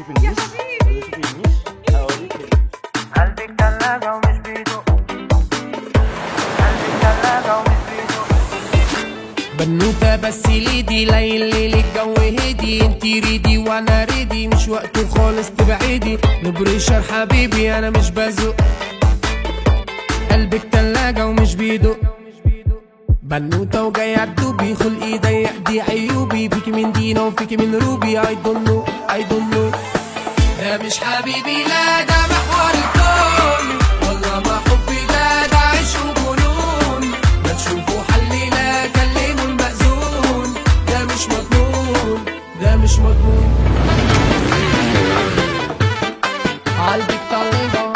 تشوفي النيش عايزة تشوفي النيش هوريك النيش قلبك تلاجة ومش بيدق قلبك تلاجة ومش بيدق بنوتة بس ليدي ليل ليل الجو هدي انتي ريدي وانا ريدي مش وقته خالص تبعدي نبريشر حبيبي انا مش بزق قلبك تلاجة ومش بيدق بنوتة وجاي عالدوبي خلقي ضيق دي عيوبي فيكي من دينا وفيكي من روبي I don't know I don't know ده مش حبيبي لا ده محور الكون والله ما حبي لا ده عيش وجنون ما تشوفوا حل لا كلموا المأذون ده مش مضمون ده مش مضمون قلبك طلبة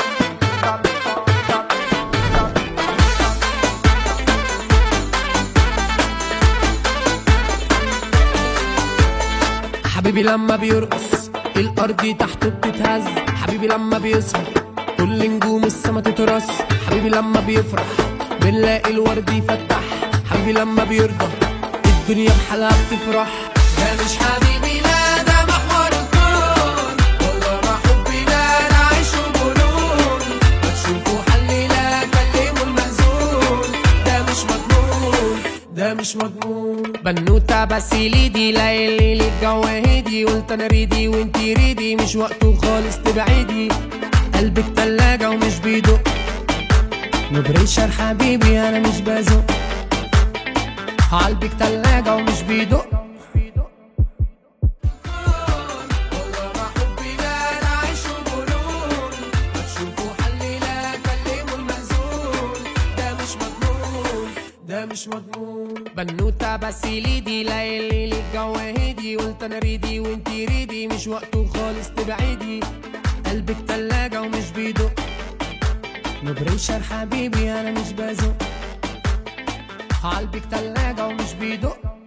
حبيبي لما بيرقص الارض تحته بتتهز حبيبي لما بيسهر كل نجوم السما تترص حبيبي لما بيفرح بنلاقي الورد يفتح حبيبي لما بيرضى الدنيا بحالها بتفرح ده مش حبيبي لا ده محور الكون والله ما حبي ده انا عايش وجنون ما تشوفوا حل لا كلموا المأذون ده مش مضمون ده مش مضمون بنوتة بس ليدي ليل ليل الجو هدي قلت انا ريدي وانتي ريدي مش وقته خالص تبعدي قلبك تلاجة ومش بيدق نبريشر حبيبي انا مش بزق قلبك تلاجة ومش بيدق والله ما حبي لا انا عايش وجنون ما تشوفوا حل لا كلموا المأذون ده مش مضمون ده مش مضمون بنوتة بس ليدي ليل ليل الجو هدي قلت انا ريدي وانتي ريدي مش وقته خالص تبعدي قلبك تلاجة ومش بيدق نبريشر حبيبي انا مش بزق قلبك تلاجة ومش بيدق